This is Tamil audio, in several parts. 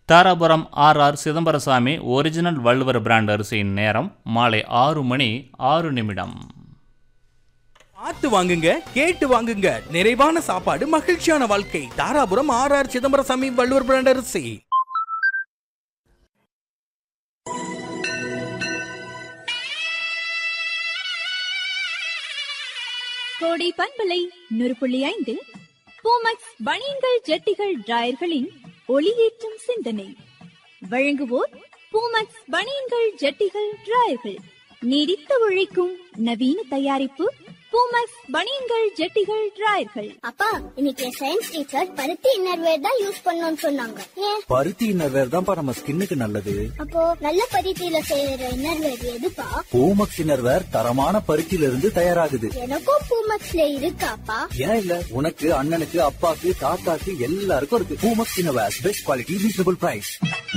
Dharapuram R R Chidambaraswamy original Valluvar brand அரிசியின் நேரம் மாலை ஆறு மணி ஆறு நிமிடம் பார்த்து வாங்குங்க கேட்டு வாங்குங்க நிறைவான சாப்பாடு மகிழ்ச்சியான வாழ்க்கை Dharapuram R R Chidambaraswamy Valluvar brand அரிசி கோடை பண்பலை நூறு புள்ளி ஐந்தில் பூமக்ஸ் பனியன்கள் ஜட்டிகள் டிராயர்களின் ஒளியேற்றும் சிந்தனை வழங்குவோர் பூமக்ஸ் பனியன்கள் ஜட்டிகள் டிராயர்கள் நீடித்து உழைக்கும் நவீன தயாரிப்பு பூமக்ஸ் பனியன்கள் ஜட்டிகள் டிராயர்கள் அப்பா இன்னைக்கு சயின்ஸ் டீச்சர் பருத்தி இன்னர்வேர் தான் யூஸ் பண்ணணும்னு சொன்னாங்க ஏன் பருத்தி இன்னர்வேர் தான்ப்பா நம்ம ஸ்கின்னுக்கு நல்லது அப்போ நல்ல பருத்தியில செய்யற இன்னர்வேர் எதுப்பா பூமக்ஸ் இன்னர்வேர் தரமான பருத்தியில இருந்து தயாராகுது எனக்கும் பூமக்ஸ்ல இருக்காப்பா ஏன் இல்ல உனக்கு அண்ணனுக்கு அப்பாக்கு தாத்தாக்கு எல்லாருக்கும் இருக்கு Poomex innerwear best quality reasonable price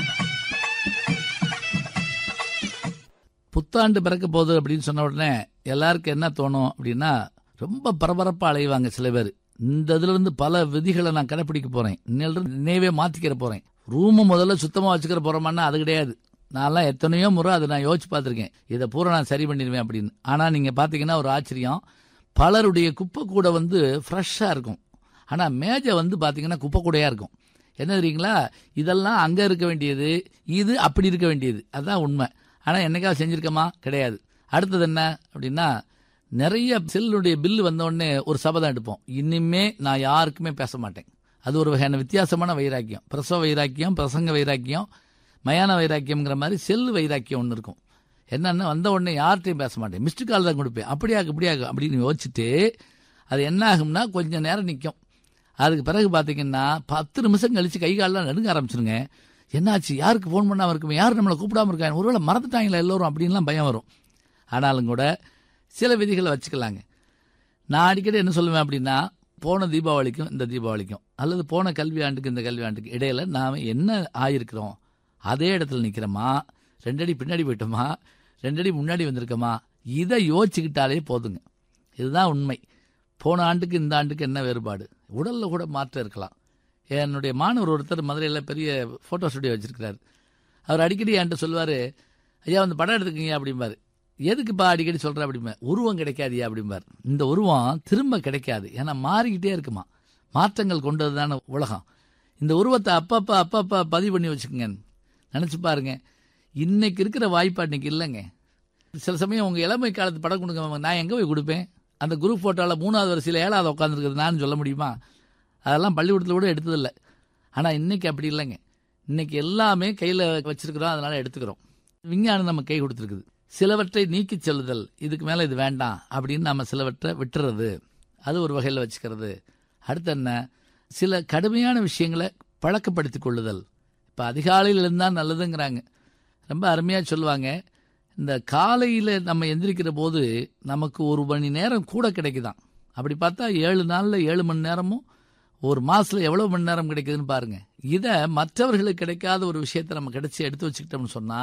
புத்தாண்டு பிறக்க போகுது அப்படின்னு சொன்ன உடனே எல்லாருக்கும் என்ன தோணும் அப்படின்னா ரொம்ப பரபரப்பாக அலைவாங்க சில பேர் இந்த இதுல இருந்து பல விதிகளை நான் கடைப்பிடிக்க போறேன் இன்னிலிருந்து நினைவே மாத்திக்கிற போறேன் ரூமு முதல்ல சுத்தமா வச்சுக்கிற போறோமான்னா அது கிடையாது நான்லாம் எத்தனையோ முறை அதை நான் யோசிச்சு பார்த்துருக்கேன் இதை பூரா நான் சரி பண்ணிடுவேன் அப்படின்னு ஆனால் நீங்கள் பார்த்தீங்கன்னா ஒரு ஆச்சரியம் பலருடைய குப்பை கூட வந்து ஃப்ரெஷ்ஷாக இருக்கும் ஆனால் மேஜை வந்து பார்த்தீங்கன்னா குப்பை கூடையாக இருக்கும் என்ன தெரியுங்களா இதெல்லாம் அங்கே இருக்க வேண்டியது இது அப்படி இருக்க வேண்டியது அதுதான் உண்மை ஆனால் என்னைக்காவது செஞ்சிருக்கோமா கிடையாது அடுத்தது என்ன அப்படின்னா நிறைய செல்லுடைய பில்லு வந்த உடனே ஒரு சபதம் எடுப்போம் இனிமே நான் யாருக்குமே பேச மாட்டேன் அது ஒரு வகையான வித்தியாசமான வைராக்கியம் பிரசவ வைராக்கியம் பிரசங்க வைராக்கியம் மயான வைராக்கியம்ங்கிற மாதிரி செல் வைராக்கியம் ஒன்று இருக்கும் என்னன்னா வந்த உடனே யார்கிட்டையும் பேச மாட்டேன் மிஸ்டு கால் தான் கொடுப்பேன் அப்படியாக்கு இப்படியாக்கு அப்படின்னு யோசிச்சுட்டு அது என்ன ஆகும்னா கொஞ்சம் நேரம் நிற்கும் அதுக்கு பிறகு பார்த்தீங்கன்னா பத்து நிமிஷம் கழிச்சு கை காலெல்லாம் நடுங்க ஆரம்பிச்சிருங்க என்னாச்சு யாருக்கு ஃபோன் பண்ணாமல் இருக்குமே யார் நம்மளை கூப்பிடாம இருக்காங்க ஒருவேளை மறந்துட்டாங்களா எல்லோரும் அப்படின்லாம் பயம் வரும் ஆனாலும் கூட சில விதிகளை வச்சுக்கலாங்க நான் அடிக்கடி என்ன சொல்லுவேன் அப்படின்னா போன தீபாவளிக்கும் இந்த தீபாவளிக்கும் அல்லது போன கல்வி ஆண்டுக்கு இந்த கல்வி ஆண்டுக்கு இடையில நாம் என்ன ஆயிருக்கிறோம் அதே இடத்துல நிற்கிறோமா ரெண்டடி பின்னாடி போயிட்டோமா ரெண்டடி முன்னாடி வந்திருக்கோமா இதை யோசிச்சுக்கிட்டாலே போதுங்க இதுதான் உண்மை போன ஆண்டுக்கு இந்த ஆண்டுக்கு என்ன வேறுபாடு உடலில் கூட மாற்றம் இருக்கலாம் என்னுடைய மாணவர் ஒருத்தர் மதுரையில் பெரிய ஃபோட்டோ ஸ்டுடியோ வச்சிருக்கிறாரு அவர் அடிக்கடி என்கிட்ட சொல்லுவார் ஐயா வந்து படம் எடுத்துக்கங்க அப்படிம்பாரு எதுக்குப்பா அடிக்கடி சொல்கிற அப்படிம்பா உருவம் கிடைக்காதியா அப்படிம்பார் இந்த உருவம் திரும்ப கிடைக்காது ஏன்னா மாறிக்கிட்டே இருக்குமா மாற்றங்கள் கொண்டது தானே உலகம் இந்த உருவத்தை அப்பப்போ அப்பப்போ பதிவு பண்ணி வச்சுக்கோங்க நினச்சி பாருங்க இன்னைக்கு இருக்கிற வாய்ப்பு அன்னைக்கு இல்லைங்க சில சமயம் உங்கள் இளமை காலத்து படம் கொடுங்க நான் எங்கே போய் கொடுப்பேன் அந்த குரூப் ஃபோட்டோவில் மூணாவது வரிசையில் ஏழாவது உட்காந்துருக்குது நான் சொல்ல முடியுமா அதெல்லாம் பள்ளிக்கூடத்தில் கூட எடுத்ததில்லை ஆனால் இன்னைக்கு அப்படி இல்லைங்க இன்னைக்கு எல்லாமே கையில் வச்சிருக்கிறோம் அதனால எடுத்துக்கிறோம் விஞ்ஞானம் நம்ம கை கொடுத்துருக்குது சிலவற்றை நீக்கிச் செல்லுதல் இதுக்கு மேலே இது வேண்டாம் அப்படின்னு நம்ம சிலவற்றை விட்டுறது அது ஒரு வகையில் வச்சுக்கிறது அடுத்து என்ன சில கடுமையான விஷயங்களை பழக்கப்படுத்திக் கொள்ளுதல் இப்போ அதிகாலையில் இருந்தால் நல்லதுங்கிறாங்க ரொம்ப அருமையாக சொல்லுவாங்க இந்த காலையில் நம்ம எந்திரிக்கிற போது நமக்கு ஒரு மணி நேரம் கூட கிடைக்குதாம் அப்படி பார்த்தா ஏழு நாளில் ஏழு மணி நேரமும் ஒரு மாசத்துல எவ்வளவு மணி நேரம் கிடைக்குதுன்னு பாருங்க இதை மற்றவர்களுக்கு கிடைக்காத ஒரு விஷயத்தை நம்ம கிடைச்சி எடுத்து வச்சுக்கிட்டோம்னு சொன்னா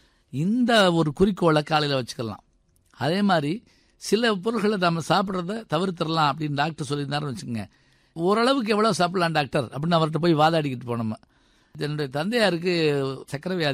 இந்த ஒரு குறிக்கோளை காலையில் வச்சுக்கலாம் அதே மாதிரி சில பொருட்களை நம்ம சாப்பிட்றத தவிர்த்திடலாம் அப்படின்னு டாக்டர் சொல்லியிருந்தாருன்னு வச்சுக்கோங்க ஓரளவுக்கு எவ்வளோ சாப்பிடலாம் டாக்டர் அப்படின்னு அவர்கிட்ட போய் வாதாடிக்கிட்டு போனோம் என்னுடைய தந்தையாருக்கு சக்கரை வியாதி